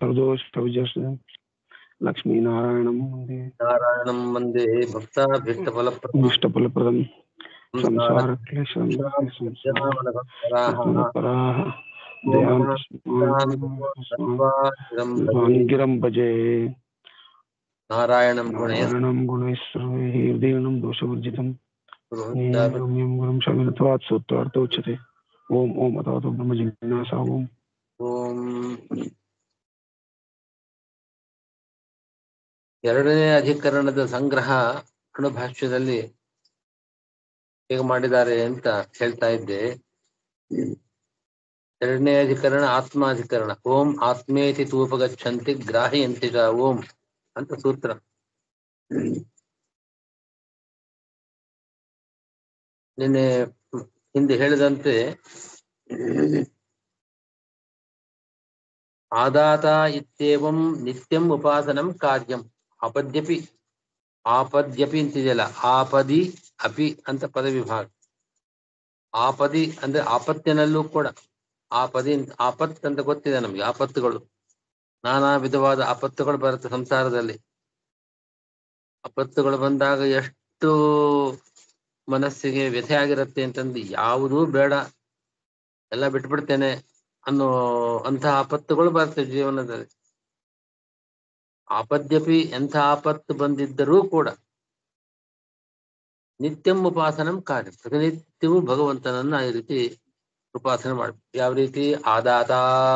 ಪ್ರದೋಷ ವಿಜಯ ಲಕ್ಷ್ಮೀನಾರಾಯಣಂ ವಂದೇ ನಾರಾಯಣಂ ವಂದೇ ಭಕ್ತಾಭೀಷ್ಟ ಫಲಪ್ರದಂ ಇಷ್ಟಫಲಪ್ರದಂ ಸಂಸಾರ ಕ್ಲೇಶಂ ಸಂಸಾರ ಪರಾಹ ಗಿರಂ ಭಜೆ ನಾರಾಯಣಂ ಗುಣಯ ನಾರಾಯಣಂ ಗುಣೈಸ್ಸರ್ವೈ ಹೃದಯಂ ದೋಷವರ್ಜಿತಂ ರಮ್ಯಂ ಗುರುಂ ಶಮಿನತ್ವಾತ್ ಸೂತ್ರಾರ್ಥ ಉಚ್ಯತೆ ಓಂ ಓಂ ಅಥಾತು ಬ್ರಹ್ಮ ಜಿಜ್ಞಾಸ ಓಂ ಓಂ ಎರಡನೇ ಅಧಿಕರಣದ ಸಂಗ್ರಹ ಅಣುಭಾಷ್ಯದಲ್ಲಿ ಹೇಗೆ ಮಾಡಿದ್ದಾರೆ ಅಂತ ಹೇಳ್ತಾ ಇದ್ದೆ ಎರಡನೇ ಅಧಿಕರಣ ಆತ್ಮಾಧಿಕರಣ ಓಂ ಆತ್ಮೇತಿ ತೂಪಗಚ್ಚಂತಿ ಗ್ರಾಹಿಯಂತಿ ಚ ಓಂ ಅಂತ ಸೂತ್ರ ನಿನ್ನೆ ಹಿಂದೆ ಹೇಳಿದಂತೆ ಆದಾತ ಇತ್ಯೇವಂ ನಿತ್ಯಂ ಉಪಾಸನಂ ಕಾರ್ಯಂ ಆಪದ್ಯಪಿ ಆಪದ್ಯಪಿ ಅಂತಿದೆಯಲ್ಲ ಆಪದಿ ಅಪಿ ಅಂತ ಪದ ವಿಭಾಗ ಆಪದಿ ಅಂದ್ರೆ ಆಪತ್ತಿನಲ್ಲೂ ಕೂಡ ಆಪದಿ ಅಂತ- ಆಪತ್ ಅಂತ ಗೊತ್ತಿದೆ ನಮ್ಗೆ ಆಪತ್ತುಗಳು ನಾನಾ ವಿಧವಾದ ಆಪತ್ತುಗಳು ಬರುತ್ತೆ ಸಂಸಾರದಲ್ಲಿ ಆಪತ್ತುಗಳು ಬಂದಾಗ ಎಷ್ಟು ಮನಸ್ಸಿಗೆ ವ್ಯಥೆ ಆಗಿರುತ್ತೆ ಅಂತಂದು ಯಾವುದೂ ಬೇಡ ಎಲ್ಲ ಬಿಟ್ಬಿಡ್ತೇನೆ ಅನ್ನೋ ಅಂತಹ ಆಪತ್ತುಗಳು ಬರ್ತವೆ ಜೀವನದಲ್ಲಿ ಆಪದ್ಯಪಿ ಎಂಥ ಆಪತ್ತು ಬಂದಿದ್ದರೂ ಕೂಡ ನಿತ್ಯಂ ಉಪಾಸನಂ ಕಾರ್ಯ ಪ್ರತಿನಿತ್ಯವೂ ಭಗವಂತನನ್ನ ಈ ರೀತಿ ಉಪಾಸನೆ ಮಾಡ್ಬೇಕು ಯಾವ ರೀತಿ ಆದಾತ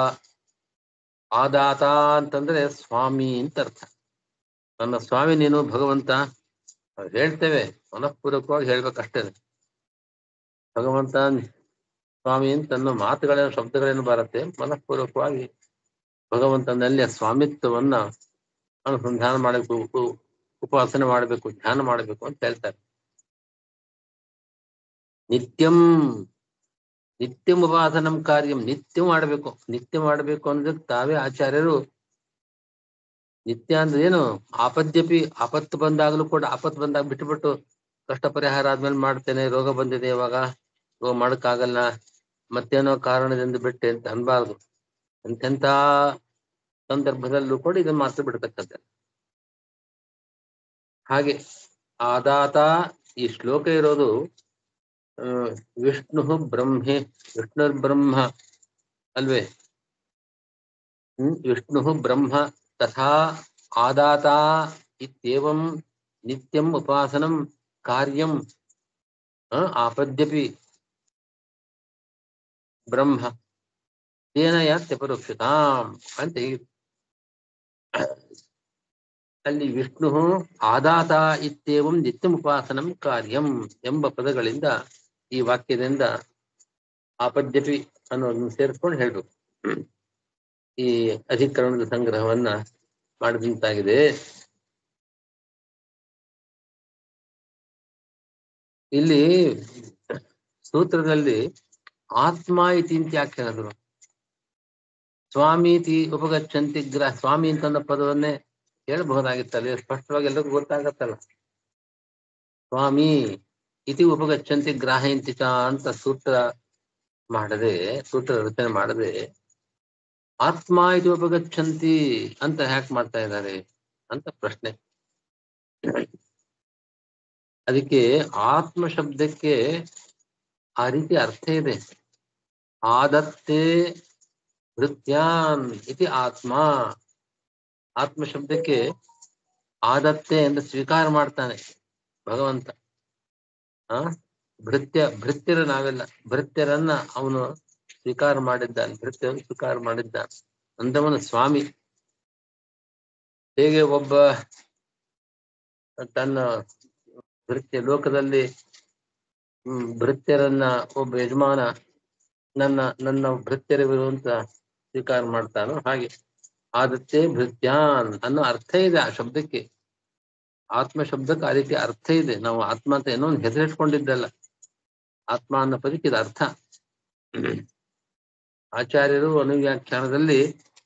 ಆದಾತ ಅಂತಂದ್ರೆ ಸ್ವಾಮಿ ಅಂತ ಅರ್ಥ ನನ್ನ ಸ್ವಾಮಿ ನೀನು ಭಗವಂತ ನಾವ್ ಹೇಳ್ತೇವೆ ಮನಃಪೂರ್ವಕವಾಗಿ ಹೇಳ್ಬೇಕಷ್ಟೇ ಭಗವಂತ ಸ್ವಾಮಿ ಅಂತ ಅನ್ನೋ ಮಾತುಗಳೇನು ಶಬ್ದಗಳೇನು ಬರುತ್ತೆ ಮನಃಪೂರ್ವಕವಾಗಿ ಭಗವಂತನಲ್ಲಿ ಆ ಸ್ವಾಮಿತ್ವವನ್ನ ಅನುಸಂಧಾನ ಮಾಡಬೇಕು ಉ- ಉಪಾಸನೆ ಮಾಡಬೇಕು ಧ್ಯಾನ ಮಾಡಬೇಕು ಅಂತ ಹೇಳ್ತಾರೆ ನಿತ್ಯಂ ನಿತ್ಯಂ ಉಪಾಸನಂ ಕಾರ್ಯಂ ನಿತ್ಯ ಮಾಡಬೇಕು ನಿತ್ಯ ಮಾಡಬೇಕು ಅಂದ್ರೆ ತಾವೇ ಆಚಾರ್ಯರು ನಿತ್ಯ ಅಂದ್ರೆ ಏನು ಆಪದ್ಯಪಿ ಆಪತ್ತು ಬಂದಾಗಲೂ ಕೂಡ ಆಪತ್ತು ಬಂದಾಗ ಬಿಟ್ಟುಬಿಟ್ಟು ಕಷ್ಟ ಪರಿಹಾರ ಆದ್ಮೇಲೆ ಮಾಡ್ತೇನೆ ರೋಗ ಬಂದಿದೆ ಇವಾಗ ರೋಗ ಮಾಡಕ್ಕಾಗಲ್ಲ ಮತ್ತೇನೋ ಕಾರಣದಿಂದ ಬಿಟ್ಟೆ ಅಂತ ಅನ್ಬಾರ್ದು ಎಂತೆಂಥ ಸಂದರ್ಭದಲ್ಲೂ ಕೂಡ ಇದನ್ನ ಮಾತ್ರ ಬಿಡ್ತಕ್ಕಂಥ ಹಾಗೆ ಆದಾತ ಈ ಶ್ಲೋಕ ಇರೋದು ಆ, ವಿಷ್ಣು ಬ್ರಹ್ಮೆ ವಿಷ್ಣುರ್ ಬ್ರಹ್ಮ ಅಲ್ವೇ ಹ್ಮ್ ವಿಷ್ಣು ಬ್ರಹ್ಮ ತಥಾ ಆದಾತ ಇತ್ಯೇವಂ ನಿತ್ಯಂ ಉಪಾಸನಂ ಕಾರ್ಯಂ ಆ, ಆಪದ್ಯಪಿ ಬ್ರಹ್ಮ ತೇನ ಯಾತ್ಯಪರೋಕ್ಷತಾಂ ಅಂತ ಹೀಗೆ ಅಲ್ಲಿ ವಿಷ್ಣು ಆದಾತ ಇತ್ಯೇವಂ ನಿತ್ಯಂ ಉಪಾಸನಂ ಕಾರ್ಯಂ ಎಂಬ ಪದಗಳಿಂದ ಈ ವಾಕ್ಯದಿಂದ ಆಪದ್ಯಪಿ ಅನ್ನೋದನ್ನು ಸೇರಿಸ್ಕೊಂಡು ಹೇಳ್ಬೇಕು ಈ ಅಧಿಕರಣದ ಸಂಗ್ರಹವನ್ನ ಮಾಡಿದಂತಾಗಿದೆ ಇಲ್ಲಿ ಸೂತ್ರದಲ್ಲಿ ಆತ್ಮ ಇತಿ ಅಂತ ಯಾಕೆ ಹೇಳಿದ್ರು ಸ್ವಾಮೀತಿ ಉಪಗಚ್ಚಂತಿ ಗ್ರಹ ಸ್ವಾಮಿ ಅಂತ ಅನ್ನೋ ಪದವನ್ನೇ ಹೇಳ್ಬಹುದಾಗಿತ್ತಲ್ಲ ಸ್ಪಷ್ಟವಾಗಿ ಎಲ್ಲರಿಗೂ ಗೊತ್ತಾಗತ್ತಲ್ಲ ಸ್ವಾಮಿ ಇತಿ ಉಪಗಚ್ಚಂತಿ ಗ್ರಾಹಯಂತಿ ಚ ಅಂತ ಸೂತ್ರ ಮಾಡದೆ ಸೂತ್ರ ರಚನೆ ಮಾಡದೆ ಆತ್ಮ ಇದು ಉಪಗಚ್ಚಂತಿ ಅಂತ ಹ್ಯಾಕ್ ಮಾಡ್ತಾ ಇದ್ದಾರೆ ಅಂತ ಪ್ರಶ್ನೆ ಅದಕ್ಕೆ ಆತ್ಮ ಶಬ್ದಕ್ಕೆ ಆ ರೀತಿ ಅರ್ಥ ಇದೆ ಆದತ್ತೆ ಭೃತ್ಯಾನ್ ಇತಿ ಆತ್ಮ ಆತ್ಮ ಶಬ್ದಕ್ಕೆ ಆದತ್ತೆ ಎಂದು ಸ್ವೀಕಾರ ಮಾಡ್ತಾನೆ ಭಗವಂತ ಆ ಭೃತ್ಯ ಭೃತ್ಯರು ನಾವೆಲ್ಲ ಭೃತ್ಯರನ್ನ ಅವನು ಸ್ವೀಕಾರ ಮಾಡಿದ್ದಾನೆ ಭೃತ್ಯರನ್ನು ಸ್ವೀಕಾರ ಮಾಡಿದ್ದಾನೆ ಅಂದವನು ಸ್ವಾಮಿ ಹೇಗೆ ಒಬ್ಬ ತನ್ನ ಭೃತ್ಯ ಲೋಕದಲ್ಲಿ ಹ್ಮ್ ಭೃತ್ಯರನ್ನ ಒಬ್ಬ ಯಜಮಾನ ನನ್ನ ನನ್ನ ಭೃತ್ಯರಿವರು ಅಂತ ಸ್ವೀಕಾರ ಮಾಡ್ತಾನೋ ಹಾಗೆ ಆದತ್ತೆ ಭೃತ್ಯಾನ್ ಅನ್ನೋ ಅರ್ಥ ಇದೆ ಆ ಶಬ್ದಕ್ಕೆ ಆತ್ಮ ಶಬ್ದಕ್ಕೆ ಆ ರೀತಿ ಅರ್ಥ ಇದೆ ನಾವು ಆತ್ಮ ಅಂತ ಏನೋ ಒಂದು ಹೆಸರಿಟ್ಕೊಂಡಿದ್ದಲ್ಲ ಆತ್ಮ ಅನ್ನೋ ಪದಕ್ಕೆ ಇದು ಅರ್ಥ ಆಚಾರ್ಯರು ಅನುವ್ಯಾಖ್ಯಾನದಲ್ಲಿ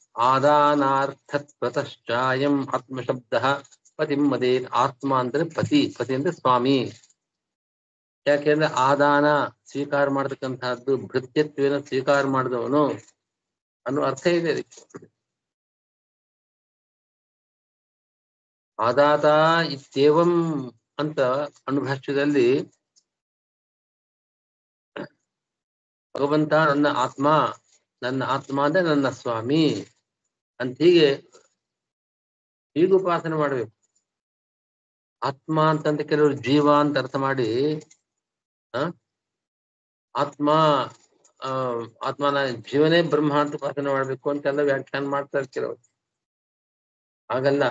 ಆದಾನಾರ್ಥತ್ವತಶ್ಚಾಯಂ ಆತ್ಮ ಶಬ್ದ ಪತಿಂ ಮದೇ ಆತ್ಮ ಅಂದ್ರೆ ಪತಿ ಪತಿ ಅಂದ್ರೆ ಸ್ವಾಮಿ ಯಾಕೆಂದ್ರೆ ಆದಾನ ಸ್ವೀಕಾರ ಮಾಡತಕ್ಕಂತಹದ್ದು ಭೃತ್ಯತ್ವೇನ ಸ್ವೀಕಾರ ಮಾಡಿದವನು ಅನ್ನೋ ಅರ್ಥ ಇದೆ ಅದಕ್ಕೆ ಆದಾತ ಇತ್ಯೇವಂ ಅಂತ ಅನುಭಾಷ್ಯದಲ್ಲಿ ಭಗವಂತ ನನ್ನ ಆತ್ಮ ನನ್ನ ಆತ್ಮ ಅಂದ್ರೆ ನನ್ನ ಸ್ವಾಮಿ ಅಂತ ಹೀಗೆ ಹೀಗೆ ಉಪಾಸನೆ ಮಾಡ್ಬೇಕು ಆತ್ಮ ಅಂತಂತ ಕೆಲವರು ಜೀವ ಅಂತ ಅರ್ಥ ಮಾಡಿ ಆ ಆತ್ಮ ಆ ಆತ್ಮನ ಜೀವನೇ ಬ್ರಹ್ಮ ಅಂತ ಉಪಾಸನೆ ಮಾಡ್ಬೇಕು ಅಂತೆಲ್ಲ ವ್ಯಾಖ್ಯಾನ ಮಾಡ್ತಾರೆ ಕೆಲವರು ಹಾಗಲ್ಲ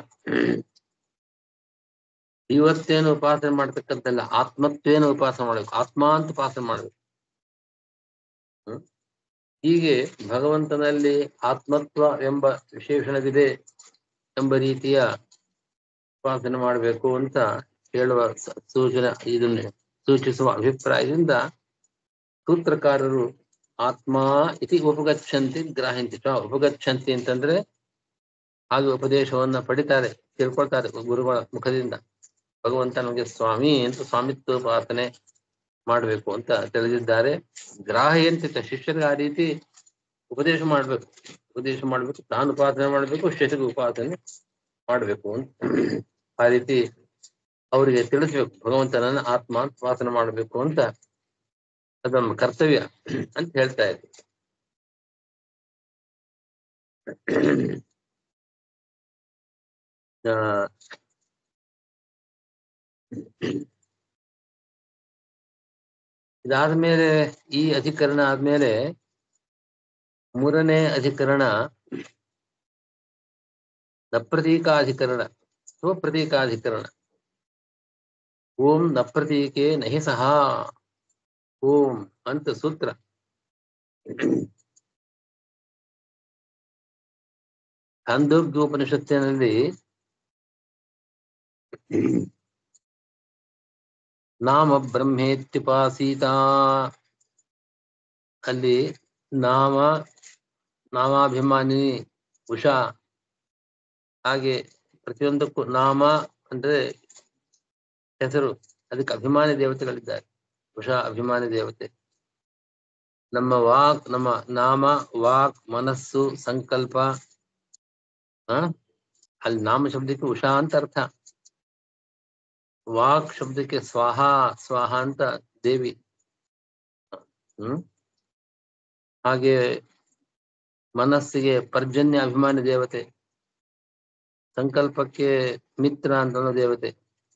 ಇವತ್ತೇನು ಉಪಾಸನೆ ಮಾಡ್ತಕ್ಕಂತಲ್ಲ ಆತ್ಮತ್ವೇನು ಉಪಾಸನೆ ಮಾಡ್ಬೇಕು ಆತ್ಮ ಅಂತ ಉಪಾಸನೆ ಮಾಡ್ಬೇಕು ಹ್ಮ್? ಹೀಗೆ ಭಗವಂತನಲ್ಲಿ ಆತ್ಮತ್ವ ಎಂಬ ವಿಶೇಷಣವಿದೆ ಎಂಬ ರೀತಿಯ ಉಪಾಸನೆ ಮಾಡಬೇಕು ಅಂತ ಹೇಳುವ ಸ- ಸೂಚನೆ ಇದನ್ನು ಸೂಚಿಸುವ ಅಭಿಪ್ರಾಯದಿಂದ ಸೂತ್ರಕಾರರು ಆತ್ಮ ಇತಿ ಉಪಗಚ್ಚಂತಿ ಗ್ರಾಹಂತಿ ಸ ಉಪಗಚ್ಚಂತಿ ಅಂತಂದ್ರೆ ಹಾಗೆ ಉಪದೇಶವನ್ನ ಪಡಿತಾರೆ ತಿಳ್ಕೊಳ್ತಾರೆ ಗುರುಗಳ ಮುಖದಿಂದ ಭಗವಂತ ನಮಗೆ ಸ್ವಾಮಿ ಅಂತ ಸ್ವಾಮಿತ್ವ ಉಪಾಸನೆ ಮಾಡಬೇಕು ಅಂತ ತಿಳಿದಿದ್ದಾರೆ ಗ್ರಾಹ್ಯಂತಿತ ಶಿಷ್ಯರಿಗೆ ಆ ರೀತಿ ಉಪದೇಶ ಮಾಡ್ಬೇಕು ಉಪದೇಶ ಮಾಡ್ಬೇಕು ತಾನು ಉಪಾಸನೆ ಮಾಡ್ಬೇಕು ಶಿಷ್ಯರಿಗೆ ಉಪಾಸನೆ ಮಾಡ್ಬೇಕು ಅಂತ ಆ ರೀತಿ ಅವರಿಗೆ ತಿಳಿಸ್ಬೇಕು ಭಗವಂತನನ್ನ ಆತ್ಮ ಅಂತ ಉಪಾಸನೆ ಮಾಡ್ಬೇಕು ಅಂತ ಅದು ನಮ್ಮ ಕರ್ತವ್ಯ ಅಂತ ಹೇಳ್ತಾ ಇದ್ದೆ ಆ, ಇದಾದ್ಮೇಲೆ ಈ ಅಧಿಕರಣ ಆದ್ಮೇಲೆ ಮೂರನೇ ಅಧಿಕರಣ ನಪ್ರತೀಕಾಧಿಕರಣ ಸ್ವಪ್ರತೀಕಾಧಿಕರಣ ಓಂ ನಪ್ರತೀಕೆ ನಹಿ ಸಹ ಓಂ ಅಂತ ಸೂತ್ರ ಛಾಂದೋಗ್ಯೋಪನಿಷತ್ತಿನಲ್ಲಿ ನಾಮ ಬ್ರಹ್ಮೇತ್ಯುಪಾಸೀತ ಅಲ್ಲಿ ನಾಮ ನಾಮಾಭಿಮಾನಿ ಉಷಾ ಹಾಗೆ ಪ್ರತಿಯೊಂದಕ್ಕೂ ನಾಮ ಅಂದ್ರೆ ಹೆಸರು ಅದಕ್ಕೆ ಅಭಿಮಾನಿ ದೇವತೆಗಳಿದ್ದಾರೆ ಉಷಾ ಅಭಿಮಾನಿ ದೇವತೆ ನಮ್ಮ ವಾಕ್ ನಮ್ಮ ನಾಮ ವಾಕ್ ಮನಸ್ಸು ಸಂಕಲ್ಪ ಆ ಅಲ್ಲಿ ನಾಮ ಶಬ್ದಕ್ಕೆ ಉಷಾ ಅಂತ ಅರ್ಥ ವಾಕ್ ಶಬ್ದಕ್ಕೆ ಸ್ವಾಹ ಸ್ವಾಹ ಅಂತ ದೇವಿ ಹ್ಮ್ ಹಾಗೆ ಮನಸ್ಸಿಗೆ ಪರ್ಜನ್ಯ ಅಭಿಮಾನಿ ದೇವತೆ ಸಂಕಲ್ಪಕ್ಕೆ ಮಿತ್ರ ಅಂತ ಅನ್ನೋ ದೇವತೆ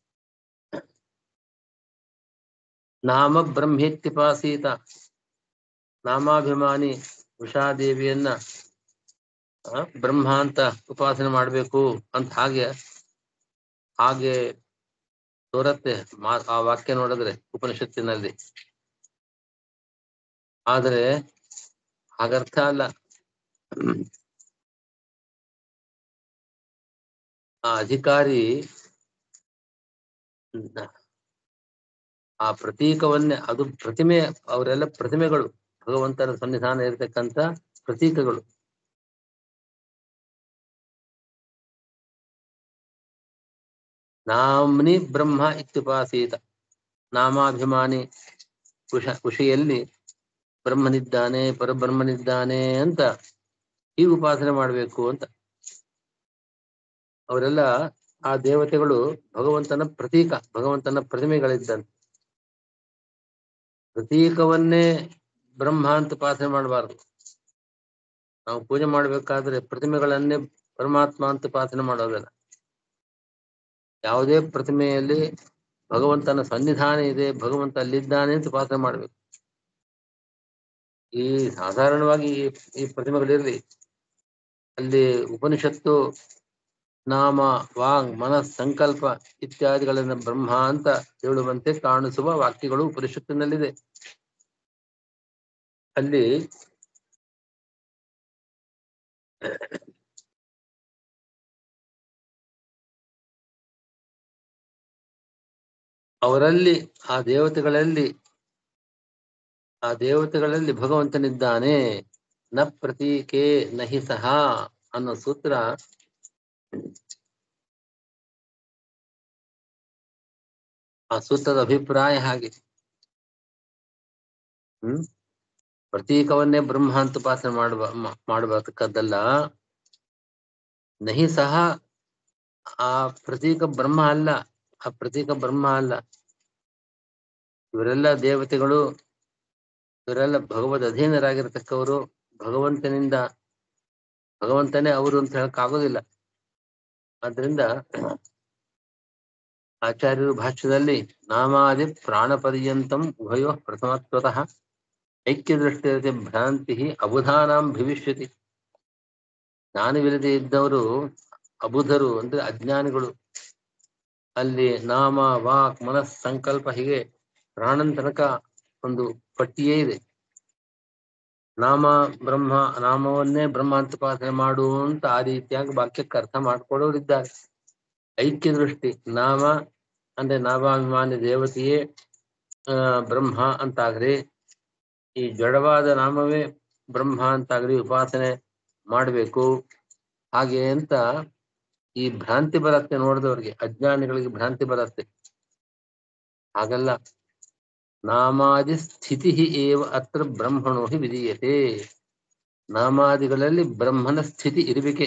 ನಾಮ ಬ್ರಹ್ಮೇತ್ಯುಪಾಸೀತ ನಾಮಾಭಿಮಾನಿ ಉಷಾದೇವಿಯನ್ನ ಆ, ಬ್ರಹ್ಮ ಅಂತ ಉಪಾಸನೆ ಮಾಡ್ಬೇಕು ಅಂತ ಹಾಗೆ ಹಾಗೆ ತೋರತ್ತೆ ಮಾ ಆ ವಾಕ್ಯ ನೋಡಿದ್ರೆ ಉಪನಿಷತ್ತಿನಲ್ಲಿ ಆದರೆ ಹಾಗರ್ಥ ಅಲ್ಲ ಆ ಅಧಿಕಾರಿ ಆ ಪ್ರತೀಕವನ್ನೇ ಅದು ಪ್ರತಿಮೆ ಅವರೆಲ್ಲ ಪ್ರತಿಮೆಗಳು ಭಗವಂತನ ಸನ್ನಿಧಾನ ಇರತಕ್ಕಂತ ಪ್ರತೀಕಗಳು ನಾಮ್ನಿ ಬ್ರಹ್ಮ ಇತ್ಯುಪಾಸೀತ ನಾಮಾಭಿಮಾನಿ ಕುಶ ಕುಶಿಯಲ್ಲಿ ಬ್ರಹ್ಮನಿದ್ದಾನೆ ಪರಬ್ರಹ್ಮನಿದ್ದಾನೆ ಅಂತ ಹೀಗೆ ಉಪಾಸನೆ ಮಾಡ್ಬೇಕು ಅಂತ ಅವರೆಲ್ಲ ಆ ದೇವತೆಗಳು ಭಗವಂತನ ಪ್ರತೀಕ ಭಗವಂತನ ಪ್ರತಿಮೆಗಳಿದ್ದಂತೆ ಪ್ರತೀಕವನ್ನೇ ಬ್ರಹ್ಮ ಅಂತ ಉಪಾಸನೆ ಮಾಡಬಾರ್ದು ನಾವು ಪೂಜೆ ಮಾಡ್ಬೇಕಾದ್ರೆ ಪ್ರತಿಮೆಗಳನ್ನೇ ಪರಮಾತ್ಮ ಅಂತ ಉಪಾಸನೆ ಮಾಡೋದಲ್ಲ ಯಾವುದೇ ಪ್ರತಿಮೆಯಲ್ಲಿ ಭಗವಂತನ ಸನ್ನಿಧಾನ ಇದೆ ಭಗವಂತ ಅಲ್ಲಿದ್ದಾನೆ ಅಂತ ಉಪಾಸನೆ ಮಾಡ್ಬೇಕು ಈ ಸಾಧಾರಣವಾಗಿ ಈ ಈ ಪ್ರತಿಮೆಗಳಿರ್ಲಿ ಅಲ್ಲಿ ಉಪನಿಷತ್ತು ನಾಮ ವಾಂಗ್ ಮನಸ್ ಸಂಕಲ್ಪ ಇತ್ಯಾದಿಗಳನ್ನ ಬ್ರಹ್ಮ ಅಂತ ಹೇಳುವಂತೆ ಕಾಣಿಸುವ ವಾಕ್ಯಗಳು ಉಪನಿಷತ್ತಿನಲ್ಲಿದೆ ಅಲ್ಲಿ ಅವರಲ್ಲಿ ಆ ದೇವತೆಗಳಲ್ಲಿ ಆ ದೇವತೆಗಳಲ್ಲಿ ಭಗವಂತನಿದ್ದಾನೆ ನ ಪ್ರತೀಕೆ ನಹಿ ಸಹ ಅನ್ನೋ ಸೂತ್ರ ಆ ಸೂತ್ರದ ಅಭಿಪ್ರಾಯ ಹಾಗೆ ಹ್ಮ್ ಪ್ರತೀಕವನ್ನೇ ಬ್ರಹ್ಮ ಅಂತ ಉಪಾಸನೆ ಮಾಡುವ ಮ- ಮಾಡಬೇಕದ್ದಲ್ಲ ನಹಿ ಸಹ ಆ ಪ್ರತೀಕ ಬ್ರಹ್ಮ ಅಲ್ಲ ಆ ಪ್ರತೀಕ ಬ್ರಹ್ಮ ಅಲ್ಲ ಇವರೆಲ್ಲ ದೇವತೆಗಳು ಇವರೆಲ್ಲ ಭಗವದ್ ಅಧೀನರಾಗಿರ್ತಕ್ಕವರು ಭಗವಂತನಿಂದ ಭಗವಂತನೇ ಅವರು ಅಂತ ಹೇಳಕ್ ಆಗೋದಿಲ್ಲ ಆದ್ರಿಂದ ಆಚಾರ್ಯರು ಭಾಷ್ಯದಲ್ಲಿ ನಾಮಾದಿ ಪ್ರಾಣ ಪರ್ಯಂತಂ ಉಭಯೋ ಪ್ರಥಮತ್ವತಃ ಐಕ್ಯ ದೃಷ್ಟಿಯತೆ ಭ್ರಾಂತಿ ಅಬುಧಾನಾಂ ಭವಿಷ್ಯತಿ ಜ್ಞಾನವಿಲ್ಲದೆ ಇದ್ದವರು ಅಬುಧರು ಅಂದ್ರೆ ಅಜ್ಞಾನಿಗಳು ಅಲ್ಲಿ ನಾಮ ವಾಕ್ ಮನಸ್ ಸಂಕಲ್ಪ ಹೀಗೆ ಪ್ರಾಣನ್ ತನಕ ಒಂದು ಪಟ್ಟಿಯೇ ಇದೆ ನಾಮ ಬ್ರಹ್ಮ ನಾಮವನ್ನೇ ಬ್ರಹ್ಮ ಅಂತ ಉಪಾಸನೆ ಮಾಡು ಅಂತ ಆ ರೀತಿಯಾಗಿ ವಾಕ್ಯಕ್ಕೆ ಅರ್ಥ ಮಾಡ್ಕೊಳ್ಳೋರಿದ್ದಾರೆ ಐಕ್ಯ ದೃಷ್ಟಿ ನಾಮ ಅಂದ್ರೆ ನಾಮಾಭಿಮಾನಿ ದೇವತೆಯೇ ಆ ಬ್ರಹ್ಮ ಅಂತಾಗ್ರಿ ಈ ಜಡವಾದ ನಾಮವೇ ಬ್ರಹ್ಮ ಅಂತಾಗ್ರಿ ಉಪಾಸನೆ ಮಾಡಬೇಕು ಹಾಗೆ ಅಂತ ಈ ಭ್ರಾಂತಿ ಬರುತ್ತೆ ನೋಡಿದವ್ರಿಗೆ ಅಜ್ಞಾನಿಗಳಿಗೆ ಭ್ರಾಂತಿ ಬರುತ್ತೆ ಹಾಗಲ್ಲ ನಾಮಾದಿ ಸ್ಥಿತಿ ಏವ ಅತ್ರ ಬ್ರಹ್ಮಣೋ ಹಿ ವಿಧೀಯತೆ ನಾಮಾದಿಗಳಲ್ಲಿ ಬ್ರಹ್ಮನ ಸ್ಥಿತಿ ಇರುವಿಕೆ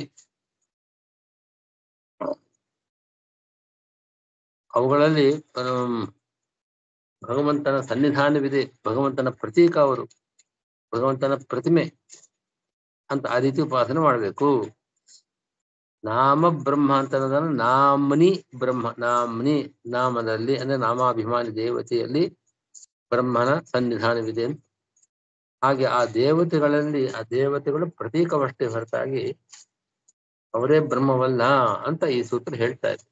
ಅವುಗಳಲ್ಲಿ ಆಮ್, ಭಗವಂತನ ಸನ್ನಿಧಾನವಿದೆ ಭಗವಂತನ ಪ್ರತೀಕ ಅವರು ಭಗವಂತನ ಪ್ರತಿಮೆ ಅಂತ ಆ ರೀತಿ ಉಪಾಸನೆ ಮಾಡಬೇಕು ನಾಮ ಬ್ರಹ್ಮ ಅಂತ ಅನ್ನೋದನ್ನ ನಾಮ್ನಿ ಬ್ರಹ್ಮ ನಾಮ್ನಿ ನಾಮದಲ್ಲಿ ಅಂದ್ರೆ ನಾಮಾಭಿಮಾನಿ ದೇವತೆಯಲ್ಲಿ ಬ್ರಹ್ಮನ ಸನ್ನಿಧಾನವಿದೆ ಅಂತ ಹಾಗೆ ಆ ದೇವತೆಗಳಲ್ಲಿ ಆ ದೇವತೆಗಳು ಪ್ರತೀಕವಷ್ಟೇ ಹೊರತಾಗಿ ಅವರೇ ಬ್ರಹ್ಮವಲ್ಲ ಅಂತ ಈ ಸೂತ್ರ ಹೇಳ್ತಾ ಇದೆ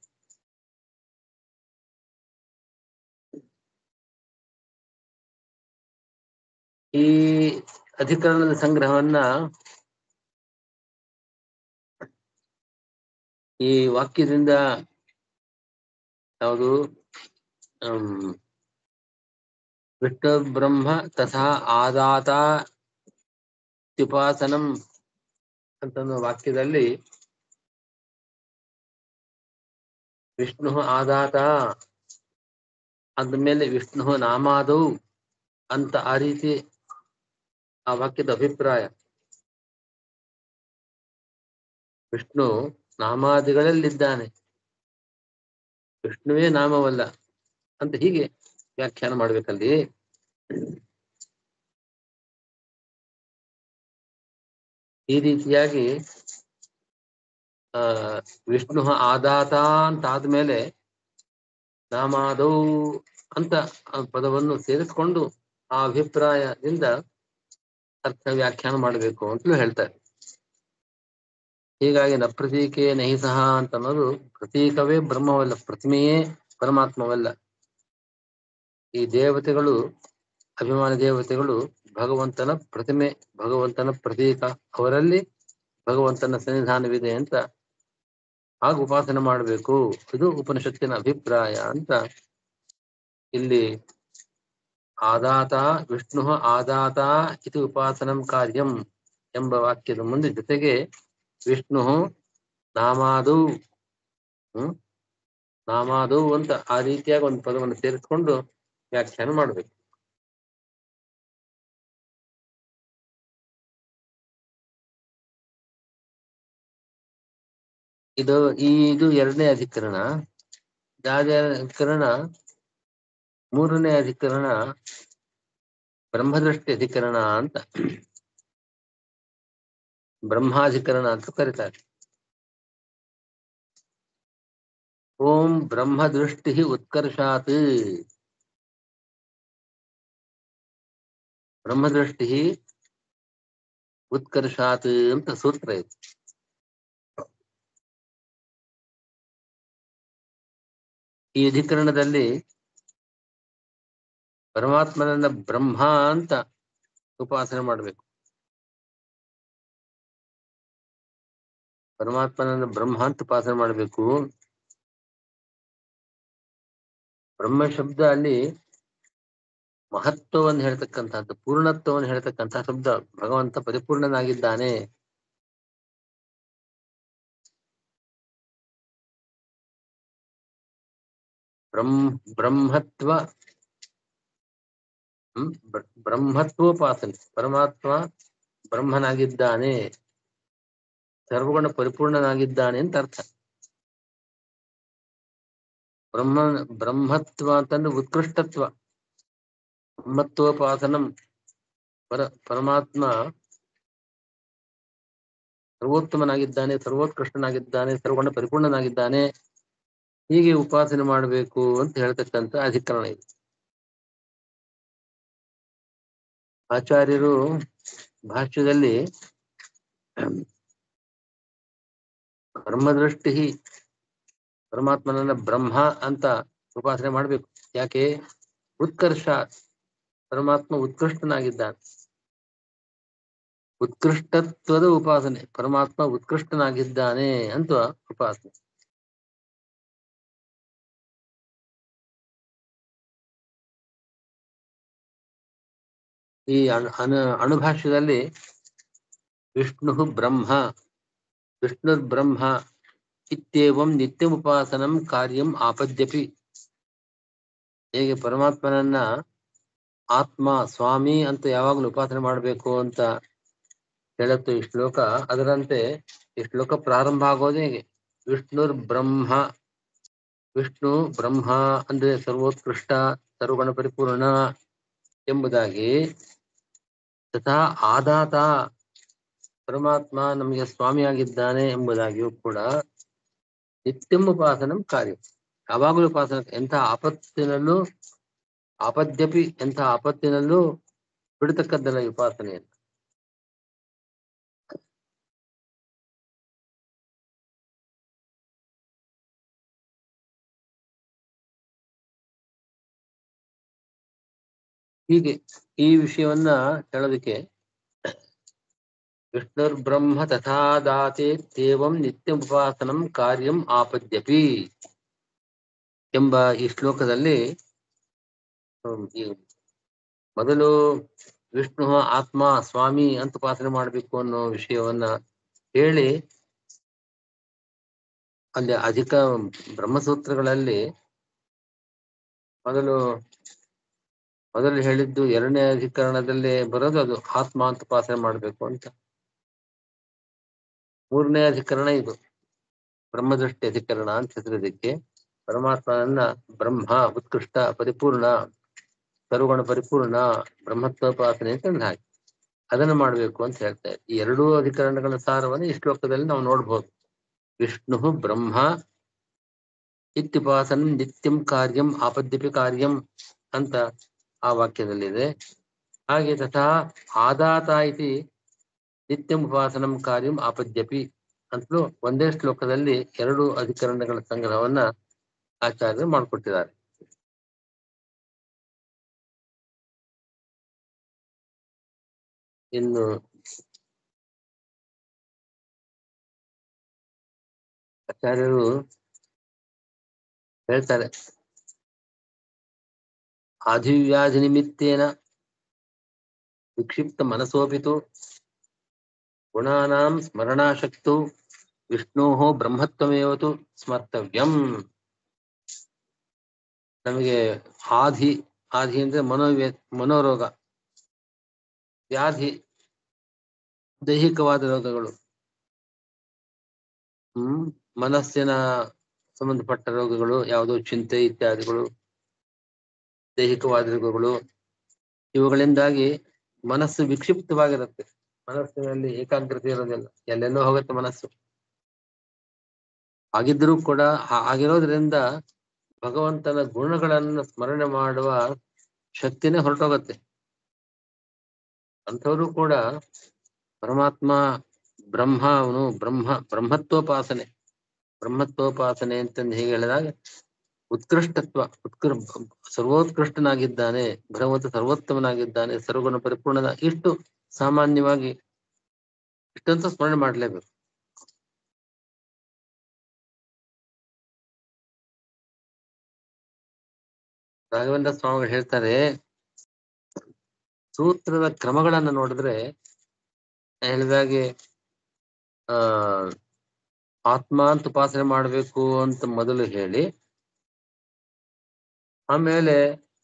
ಈ ಅಧಿಕರಣದ ಸಂಗ್ರಹವನ್ನ ಈ ವಾಕ್ಯದಿಂದ ಯಾವುದು ಹ್ಮ್ ವಿಷ್ಣು ಬ್ರಹ್ಮ ತಥಾ ಆದಾತ ತ್ಯುಪಾಸನಂ ಅಂತ ವಾಕ್ಯದಲ್ಲಿ ವಿಷ್ಣು ಆದಾತ ಅಂದ್ಮೇಲೆ ವಿಷ್ಣು ನಾಮಾದೌ ಅಂತ ಆ ರೀತಿ ಆ ವಾಕ್ಯದ ಅಭಿಪ್ರಾಯ ವಿಷ್ಣು ನಾಮಾದಿಗಳಲ್ಲಿದ್ದಾನೆ ವಿಷ್ಣುವೇ ನಾಮವಲ್ಲ ಅಂತ ಹೀಗೆ ವ್ಯಾಖ್ಯಾನ ಮಾಡ್ಬೇಕಲ್ಲಿ ಈ ರೀತಿಯಾಗಿ ಆ ವಿಷ್ಣು ಆದಾತ ಅಂತ ಆದ್ಮೇಲೆ ನಾಮಾದೌ ಅಂತ ಆ ಪದವನ್ನು ಸೇರಿಸ್ಕೊಂಡು ಆ ಅಭಿಪ್ರಾಯದಿಂದ ಅರ್ಥ ವ್ಯಾಖ್ಯಾನ ಮಾಡಬೇಕು ಅಂತಲೂ ಹೇಳ್ತಾರೆ ಹೀಗಾಗಿ ನ ಪ್ರತೀಕೆ ನಹಿ ಸಹ ಅಂತ ಅನ್ನೋದು ಪ್ರತೀಕವೇ ಬ್ರಹ್ಮವಲ್ಲ ಪ್ರತಿಮೆಯೇ ಪರಮಾತ್ಮವಲ್ಲ ಈ ದೇವತೆಗಳು ಅಭಿಮಾನಿ ದೇವತೆಗಳು ಭಗವಂತನ ಪ್ರತಿಮೆ ಭಗವಂತನ ಪ್ರತೀಕ ಅವರಲ್ಲಿ ಭಗವಂತನ ಸನ್ನಿಧಾನವಿದೆ ಅಂತ ಹಾಗೆ ಉಪಾಸನೆ ಮಾಡಬೇಕು ಇದು ಉಪನಿಷತ್ತಿನ ಅಭಿಪ್ರಾಯ ಅಂತ ಇಲ್ಲಿ ಆದಾತ ವಿಷ್ಣು ಆದಾತ ಇದು ಉಪಾಸನಂ ಕಾರ್ಯಂ ಎಂಬ ವಾಕ್ಯದ ಮುಂದೆ ಜೊತೆಗೆ ವಿಷ್ಣು ನಾಮಾದು ಹ್ಮ್ ನಾಮಾದು ಅಂತ ಆ ರೀತಿಯಾಗಿ ಒಂದು ಪದವನ್ನು ಸೇರಿಸ್ಕೊಂಡು ವ್ಯಾಖ್ಯಾನ ಮಾಡಬೇಕು ಇದು ಈ ಇದು ಎರಡನೇ ಅಧಿಕರಣ ಯಾವ್ದೇ ಅಧಿಕರಣ ಮೂರನೇ ಅಧಿಕರಣ ಬ್ರಹ್ಮದೃಷ್ಟಿ ಅಧಿಕರಣ ಅಂತ ಬ್ರಹ್ಮಾಧಿಕರಣ ಅಂತ ಕರೀತಾರೆ ಓಂ ಬ್ರಹ್ಮದೃಷ್ಟಿ ಉತ್ಕರ್ಷಾತ್ ಬ್ರಹ್ಮದೃಷ್ಟಿ ಉತ್ಕರ್ಷಾತ್ ಅಂತ ಸೂತ್ರ ಇದೆ ಈ ಅಧಿಕರಣದಲ್ಲಿ ಪರಮಾತ್ಮನನ್ನ ಬ್ರಹ್ಮ ಅಂತ ಉಪಾಸನೆ ಮಾಡಬೇಕು ಪರಮಾತ್ಮನನ್ನ ಬ್ರಹ್ಮ ಅಂತ ಉಪಾಸನೆ ಮಾಡಬೇಕು ಬ್ರಹ್ಮ ಶಬ್ದ ಅಲ್ಲಿ ಮಹತ್ವವನ್ನು ಹೇಳ್ತಕ್ಕಂಥದ್ದು ಪೂರ್ಣತ್ವವನ್ನು ಹೇಳ್ತಕ್ಕಂಥ ಶಬ್ದ ಭಗವಂತ ಪರಿಪೂರ್ಣನಾಗಿದ್ದಾನೆ ಬ್ರಹ್ಮ ಬ್ರಹ್ಮತ್ವ ಹ್ಮ್ ಬ್ರ- ಬ್ರಹ್ಮತ್ವೋಪಾಸನೆ ಪರಮಾತ್ಮ ಬ್ರಹ್ಮನಾಗಿದ್ದಾನೆ ಸರ್ವಗುಣ ಪರಿಪೂರ್ಣನಾಗಿದ್ದಾನೆ ಅಂತ ಅರ್ಥ ಬ್ರಹ್ಮ ಬ್ರಹ್ಮತ್ವ ಅಂತಂದ್ರೆ ಉತ್ಕೃಷ್ಟತ್ವ ಬ್ರಹ್ಮತ್ವೋಪಾಸನಂ ಪರ ಪರಮಾತ್ಮ ಸರ್ವೋತ್ತಮನಾಗಿದ್ದಾನೆ ಸರ್ವೋತ್ಕೃಷ್ಟನಾಗಿದ್ದಾನೆ ಸರ್ವಗುಣ ಪರಿಪೂರ್ಣನಾಗಿದ್ದಾನೆ ಹೀಗೆ ಉಪಾಸನೆ ಮಾಡಬೇಕು ಅಂತ ಹೇಳ್ತಕ್ಕಂಥ ಅಧಿಕರಣ ಇದು ಆಚಾರ್ಯರು ಭಾಷ್ಯದಲ್ಲಿ ಬ್ರಹ್ಮದೃಷ್ಟಿ ಪರಮಾತ್ಮನನ್ನ ಬ್ರಹ್ಮ ಅಂತ ಉಪಾಸನೆ ಮಾಡ್ಬೇಕು ಯಾಕೆ ಉತ್ಕರ್ಷ ಪರಮಾತ್ಮ ಉತ್ಕೃಷ್ಟನಾಗಿದ್ದಾನೆ ಉತ್ಕೃಷ್ಟತ್ವದ ಉಪಾಸನೆ ಪರಮಾತ್ಮ ಉತ್ಕೃಷ್ಟನಾಗಿದ್ದಾನೆ ಅಂತ ಉಪಾಸನೆ ಈ ಅಣು ಅಣು ಅಣುಭಾಷ್ಯದಲ್ಲಿ ವಿಷ್ಣು ಬ್ರಹ್ಮ ವಿಷ್ಣುರ್ ಬ್ರಹ್ಮ ಇತ್ಯೇವಂ ನಿತ್ಯಮುಪಾಸನಂ ಕಾರ್ಯಂ ಆಪದ್ಯಪಿ ಹೇಗೆ ಪರಮಾತ್ಮನನ್ನ ಆತ್ಮ ಸ್ವಾಮಿ ಅಂತ ಯಾವಾಗಲೂ ಉಪಾಸನೆ ಮಾಡಬೇಕು ಅಂತ ಹೇಳುತ್ತೆ ಈ ಶ್ಲೋಕ ಅದರಂತೆ ಈ ಶ್ಲೋಕ ಪ್ರಾರಂಭ ಆಗೋದು ಹೇಗೆ ವಿಷ್ಣುರ್ ಬ್ರಹ್ಮ ವಿಷ್ಣು ಬ್ರಹ್ಮ ಅಂದ್ರೆ ಸರ್ವೋತ್ಕೃಷ್ಟ ಸರ್ವಗುಣ ಪರಿಪೂರ್ಣ ಎಂಬುದಾಗಿ ತಥಾ ಆದಾತ ಪರಮಾತ್ಮ ನಮಗೆ ಸ್ವಾಮಿಯಾಗಿದ್ದಾನೆ ಎಂಬುದಾಗಿಯೂ ಕೂಡ ನಿತ್ಯಂ ಉಪಾಸನಂ ಕಾರ್ಯ ಯಾವಾಗಲೂ ಉಪಾಸನ ಎಂಥ ಆಪತ್ತಿನಲ್ಲೂ ಆಪದ್ಯಪಿ ಎಂಥ ಆಪತ್ತಿನಲ್ಲೂ ಬಿಡತಕ್ಕದ್ದಲ್ಲ ಈ ಉಪಾಸನೆಯನ್ನು ಹೀಗೆ ಈ ವಿಷಯವನ್ನ ಹೇಳೋದಕ್ಕೆ ವಿಷ್ಣುರ್ ಬ್ರಹ್ಮ ತಥಾ ದಾತೆ ತೇವಂ ನಿತ್ಯ ಉಪಾಸನಂ ಕಾರ್ಯಂ ಆಪದ್ಯಪಿ ಎಂಬ ಈ ಶ್ಲೋಕದಲ್ಲಿ ಹ್ಮ್, ಈ ಮೊದಲು ವಿಷ್ಣು ಆತ್ಮ ಸ್ವಾಮಿ ಅಂತ ಉಪಾಸನೆ ಮಾಡಬೇಕು ಅನ್ನೋ ವಿಷಯವನ್ನ ಹೇಳಿ ಅಲ್ಲಿ ಅಧಿಕ ಬ್ರಹ್ಮಸೂತ್ರಗಳಲ್ಲಿ ಮೊದಲು ಮೊದಲು ಹೇಳಿದ್ದು ಎರಡನೇ ಅಧಿಕರಣದಲ್ಲಿ ಬರೋದು ಅದು ಆತ್ಮ ಅಂತ ಉಪಾಸನೆ ಮಾಡಬೇಕು ಅಂತ ಮೂರನೇ ಅಧಿಕರಣ ಇದು ಬ್ರಹ್ಮದೃಷ್ಟಿ ಅಧಿಕರಣ ಅಂತ ಹೆಸರಿದಕ್ಕೆ ಪರಮಾತ್ಮನನ್ನ ಬ್ರಹ್ಮ ಉತ್ಕೃಷ್ಟ ಪರಿಪೂರ್ಣ ಸರ್ವಗುಣ ಪರಿಪೂರ್ಣ ಬ್ರಹ್ಮತ್ವೋಪಾಸನೆ ಅಂತ ಹಾಗೆ ಅದನ್ನು ಮಾಡಬೇಕು ಅಂತ ಹೇಳ್ತಾರೆ ಈ ಎರಡೂ ಅಧಿಕರಣಗಳ ಸಾರವನ್ನು ಈ ಶ್ಲೋಕದಲ್ಲಿ ನಾವು ನೋಡ್ಬೋದು ವಿಷ್ಣು ಬ್ರಹ್ಮ ಇತ್ಯುಪಾಸನ ನಿತ್ಯಂ ಕಾರ್ಯಂ ಆಪದ್ಯಪಿ ಕಾರ್ಯಂ ಅಂತ ಆ ವಾಕ್ಯದಲ್ಲಿದೆ ಹಾಗೆ ತಥಾ ಆದಾತ ಇತಿ ನಿತ್ಯಂ ಉಪಾಸನಂ ಕಾರ್ಯಂ ಆಪದ್ಯಪಿ ಅಂತಲೂ ಒಂದೇ ಶ್ಲೋಕದಲ್ಲಿ ಎರಡು ಅಧಿಕರಣಗಳ ಸಂಗ್ರಹವನ್ನ ಆಚಾರ್ಯರು ಮಾಡಿಕೊಟ್ಟಿದ್ದಾರೆ ಇನ್ನು ಆಚಾರ್ಯರು ಹೇಳ್ತಾರೆ ಆದಿವ್ಯಾಧಿ ನಿಮಿತ್ತೇನ ವಿಕ್ಷಿಪ್ತ ಮನಸೋಪಿತು ಗುಣಾನಾಂ ಸ್ಮರಣಾಶಕ್ತು ವಿಷ್ಣೋ ಬ್ರಹ್ಮತ್ವಮೇವತು ಸ್ಮರ್ತವ್ಯಂ ನಮಗೆ ಆಧಿ ಆಧಿ ಅಂದ್ರೆ ಮನೋವ್ಯ ಮನೋರೋಗ ವ್ಯಾಧಿ ದೈಹಿಕವಾದ ರೋಗಗಳು ಹ್ಮ್ ಮನಸ್ಸಿನ ಸಂಬಂಧಪಟ್ಟ ರೋಗಗಳು ಯಾವುದೋ ಚಿಂತೆ ಇತ್ಯಾದಿಗಳು ದೈಹಿಕವಾದ ರೋಗಗಳು ಇವುಗಳಿಂದಾಗಿ ಮನಸ್ಸು ವಿಕ್ಷಿಪ್ತವಾಗಿರುತ್ತೆ ಮನಸ್ಸಿನಲ್ಲಿ ಏಕಾಗ್ರತೆ ಇರೋದಿಲ್ಲ ಎಲ್ಲೆಲ್ಲೋ ಹೋಗುತ್ತೆ ಮನಸ್ಸು ಹಾಗಿದ್ರೂ ಕೂಡ ಹಾ- ಹಾಗಿರೋದ್ರಿಂದ ಭಗವಂತನ ಗುಣಗಳನ್ನು ಸ್ಮರಣೆ ಮಾಡುವ ಶಕ್ತಿನೇ ಹೊರಟೋಗತ್ತೆ ಅಂಥವರು ಕೂಡ ಪರಮಾತ್ಮ ಬ್ರಹ್ಮ ಅವನು ಬ್ರಹ್ಮ ಬ್ರಹ್ಮತ್ವೋಪಾಸನೆ ಬ್ರಹ್ಮತ್ವೋಪಾಸನೆ ಅಂತಂದು ಹೇಗೆ ಹೇಳಿದಾಗ ಉತ್ಕೃಷ್ಟತ್ವ ಉತ್ಕೃ ಸರ್ವೋತ್ಕೃಷ್ಟನಾಗಿದ್ದಾನೆ ಭಗವಂತ ಸರ್ವೋತ್ತಮನಾಗಿದ್ದಾನೆ ಸರ್ವಗುಣ ಪರಿಪೂರ್ಣನ ಇಷ್ಟು ಸಾಮಾನ್ಯವಾಗಿ ಇಷ್ಟಂತ ಸ್ಮರಣೆ ಮಾಡ್ಲೇಬೇಕು ರಾಘವೇಂದ್ರ ಸ್ವಾಮಿಗಳು ಹೇಳ್ತಾರೆ ಸೂತ್ರದ ಕ್ರಮಗಳನ್ನ ನೋಡಿದ್ರೆ ಹೇಳಿದಾಗೆ ಆ ಆತ್ಮ ಅಂತ ಉಪಾಸನೆ ಮಾಡ್ಬೇಕು ಅಂತ ಮೊದಲು ಹೇಳಿ ಆಮೇಲೆ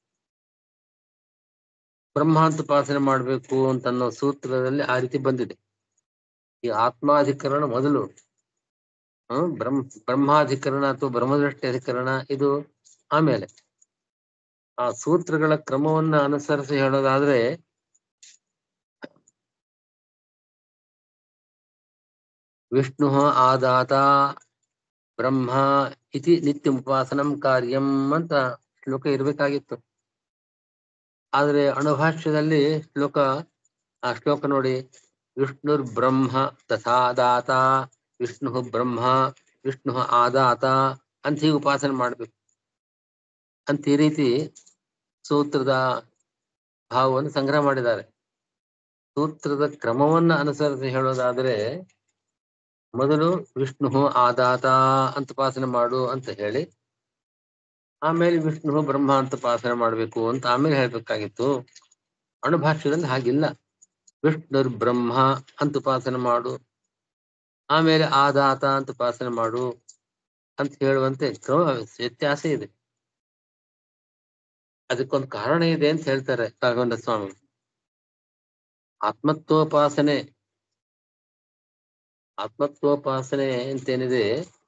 ಬ್ರಹ್ಮ ಅಂತ ಉಪಾಸನೆ ಮಾಡ್ಬೇಕು ಅಂತ ಅನ್ನೋ ಸೂತ್ರದಲ್ಲಿ ಆ ರೀತಿ ಬಂದಿದೆ ಈ ಆತ್ಮಾಧಿಕರಣ ಮೊದಲು ಹ್ಮ್ ಬ್ರಹ್ಮ ಬ್ರಹ್ಮಾಧಿಕರಣ ಅಥವಾ ಬ್ರಹ್ಮದೃಷ್ಟಿ ಅಧಿಕರಣ ಇದು ಆಮೇಲೆ ಆ ಸೂತ್ರಗಳ ಕ್ರಮವನ್ನ ಅನುಸರಿಸಿ ಹೇಳೋದಾದ್ರೆ ವಿಷ್ಣು ಆದಾತ ಬ್ರಹ್ಮ ಇತಿ ನಿತ್ಯ ಉಪಾಸನಂ ಕಾರ್ಯಂ ಅಂತ ಶ್ಲೋಕ ಇರ್ಬೇಕಾಗಿತ್ತು ಆದ್ರೆ ಅಣುಭಾಷ್ಯದಲ್ಲಿ ಶ್ಲೋಕ ಆ ಶ್ಲೋಕ ನೋಡಿ ವಿಷ್ಣುರ್ ಬ್ರಹ್ಮ ತಥಾದಾತ ವಿಷ್ಣು ಬ್ರಹ್ಮ ವಿಷ್ಣು ಆದಾತ ಅಂತ ಹೀಗೆ ಉಪಾಸನೆ ಮಾಡ್ಬೇಕು ಅಂತ ಈ ರೀತಿ ಸೂತ್ರದ ಭಾವವನ್ನು ಸಂಗ್ರಹ ಮಾಡಿದ್ದಾರೆ ಸೂತ್ರದ ಕ್ರಮವನ್ನ ಅನುಸರಿಸಿ ಹೇಳೋದಾದ್ರೆ ಮೊದಲು ವಿಷ್ಣು ಆದಾತ ಅಂತ ಉಪಾಸನೆ ಮಾಡು ಅಂತ ಹೇಳಿ ಆಮೇಲೆ ವಿಷ್ಣು ಬ್ರಹ್ಮ ಅಂತ ಉಪಾಸನೆ ಮಾಡ್ಬೇಕು ಅಂತ ಆಮೇಲೆ ಹೇಳ್ಬೇಕಾಗಿತ್ತು ಅಣುಭಾಷ್ಯದಲ್ಲಿ ಹಾಗಿಲ್ಲ ವಿಷ್ಣುರ್ ಬ್ರಹ್ಮ ಅಂತ ಉಪಾಸನೆ ಮಾಡು ಆಮೇಲೆ ಆದಾತ ಅಂತ ಉಪಾಸನೆ ಮಾಡು ಅಂತ ಹೇಳುವಂತೆ ಕ್ರಮ ವ್ಯತ್ಯಾಸ ಇದೆ ಅದಕ್ಕೊಂದು ಕಾರಣ ಇದೆ ಅಂತ ಹೇಳ್ತಾರೆ ರಾಘವೇಂದ್ರ ಸ್ವಾಮಿ ಆತ್ಮತ್ವೋಪಾಸನೆ ಆತ್ಮತ್ವೋಪಾಸನೆ ಅಂತೇನಿದೆ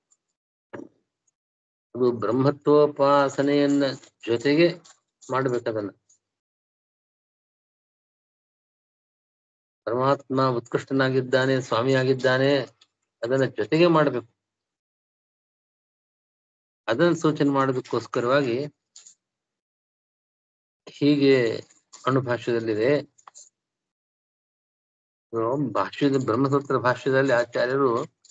ಅದು ಬ್ರಹ್ಮತ್ವೋಪಾಸನೆಯನ್ನ ಜೊತೆಗೆ ಮಾಡ್ಬೇಕದನ್ನ ಪರಮಾತ್ಮ ಉತ್ಕೃಷ್ಟನಾಗಿದ್ದಾನೆ ಸ್ವಾಮಿಯಾಗಿದ್ದಾನೆ ಅದನ್ನ ಜೊತೆಗೆ ಮಾಡ್ಬೇಕು ಅದನ್ನ ಸೂಚನೆ ಮಾಡೋದಕ್ಕೋಸ್ಕರವಾಗಿ ಹೀಗೆ ಅಣುಭಾಷ್ಯದಲ್ಲಿದೆ ಭಾಷ್ಯದ ಬ್ರಹ್ಮಸೂತ್ರ ಭಾಷ್ಯದಲ್ಲಿ ಆಚಾರ್ಯರು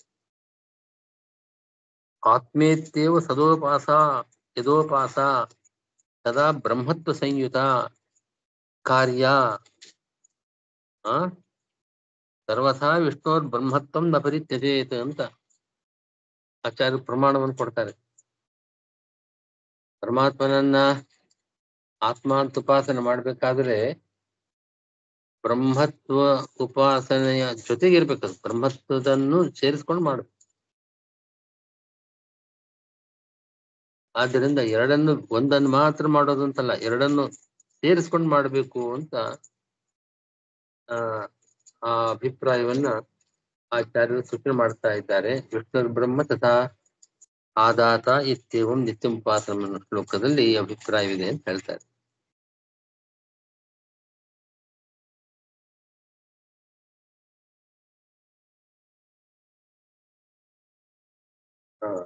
ಆತ್ಮೇತ್ಯೇವ ಸದೋಪಾಸ ಯದೋಪಾಸ ಸದಾ ಬ್ರಹ್ಮತ್ವ ಸಂಯುತ ಕಾರ್ಯ ಆ ಸರ್ವಥಾ ವಿಷ್ಣುರ್ ಬ್ರಹ್ಮತ್ವಂ ನ ಪರಿತ್ಯಜೇತ್ ಅಂತ ಆಚಾರ್ಯ ಪ್ರಮಾಣವನ್ನು ಕೊಡ್ತಾರೆ ಪರಮಾತ್ಮನನ್ನ ಆತ್ಮ ಅಂತ ಉಪಾಸನೆ ಮಾಡ್ಬೇಕಾದ್ರೆ ಬ್ರಹ್ಮತ್ವ ಉಪಾಸನೆಯ ಜೊತೆಗೆ ಇರ್ಬೇಕದು ಬ್ರಹ್ಮತ್ವದನ್ನು ಸೇರಿಸ್ಕೊಂಡು ಮಾಡು ಆದ್ದರಿಂದ ಎರಡನ್ನು ಒಂದನ್ನು ಮಾತ್ರ ಮಾಡೋದು ಅಂತಲ್ಲ ಎರಡನ್ನು ಸೇರಿಸ್ಕೊಂಡು ಮಾಡಬೇಕು ಅಂತ ಆ ಆ ಅಭಿಪ್ರಾಯವನ್ನ ಆಚಾರ್ಯರು ಸೂಚನೆ ಮಾಡ್ತಾ ಇದ್ದಾರೆ ವಿಷ್ಣು ಬ್ರಹ್ಮ ತಥಾ ಆದಾತ ಇತ್ಯವಂ ನಿತ್ಯಂ ಉಪಾಸನ ಶ್ಲೋಕದಲ್ಲಿ ಈ ಅಭಿಪ್ರಾಯವಿದೆ ಅಂತ ಹೇಳ್ತಾರೆ ಹಾ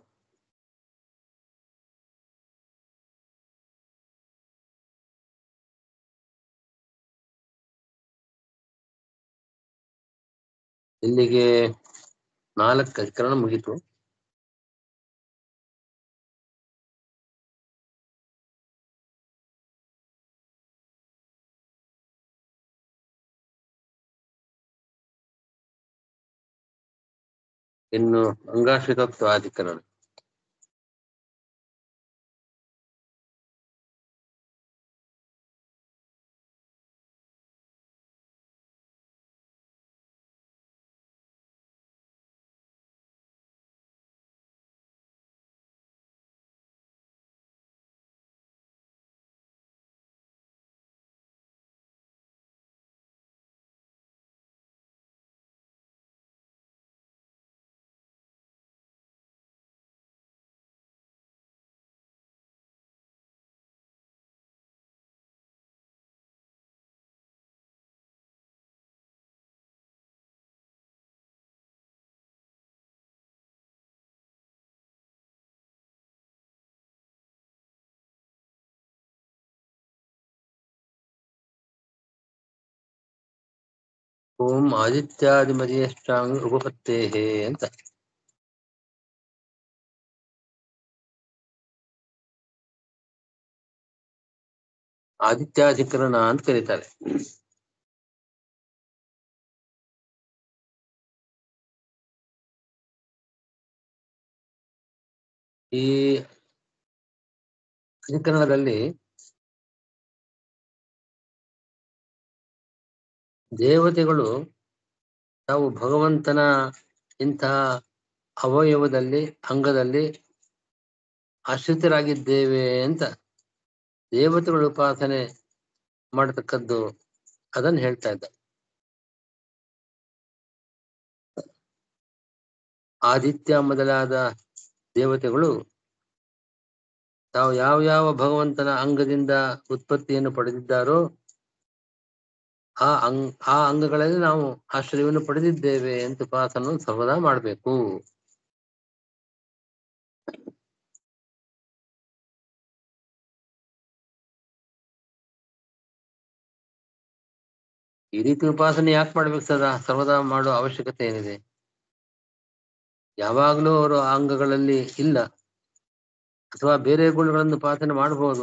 ಇಲ್ಲಿಗೆ ನಾಲ್ಕು ಅಧಿಕರಣ ಮುಗೀತು ಇನ್ನು ಅಂಗಾಶ್ರಿತತ್ವ ಅಧಿಕರಣ ಓಂ ಆದಿತ್ಯಾದಿಮರಿಯಶ್ಚಾಂಗ್ ಉಪಪತ್ತೇಹೇ ಅಂತ ಆದಿತ್ಯಾಧಿಕರಣ ಅಂತ ಕರೀತಾರೆ ಈ ಅಧಿಕರಣದಲ್ಲಿ ದೇವತೆಗಳು ತಾವು ಭಗವಂತನ ಇಂತಹ ಅವಯವದಲ್ಲಿ ಅಂಗದಲ್ಲಿ ಆಶ್ರಿತರಾಗಿದ್ದೇವೆ ಅಂತ ದೇವತೆಗಳ ಉಪಾಸನೆ ಮಾಡತಕ್ಕದ್ದು ಅದನ್ನ ಹೇಳ್ತಾ ಇದ್ದ ಆದಿತ್ಯ ಮೊದಲಾದ ದೇವತೆಗಳು ತಾವು ಯಾವ ಯಾವ ಭಗವಂತನ ಅಂಗದಿಂದ ಉತ್ಪತ್ತಿಯನ್ನು ಪಡೆದಿದ್ದಾರೋ ಆ ಅಂಗ್ ಆ ಅಂಗಗಳಲ್ಲಿ ನಾವು ಆಶ್ರಯವನ್ನು ಪಡೆದಿದ್ದೇವೆ ಅಂತ ಉಪಾಸನ ಸರ್ವದಾ ಮಾಡಬೇಕು ಈ ರೀತಿ ಉಪಾಸನೆ ಯಾಕೆ ಮಾಡ್ಬೇಕು ಸದಾ ಸರ್ವದಾ ಮಾಡೋ ಅವಶ್ಯಕತೆ ಏನಿದೆ ಯಾವಾಗ್ಲೂ ಅವರು ಆ ಅಂಗಗಳಲ್ಲಿ ಇಲ್ಲ ಅಥವಾ ಬೇರೆ ಗುಣಗಳನ್ನು ಉಪಾಸನೆ ಮಾಡಬಹುದು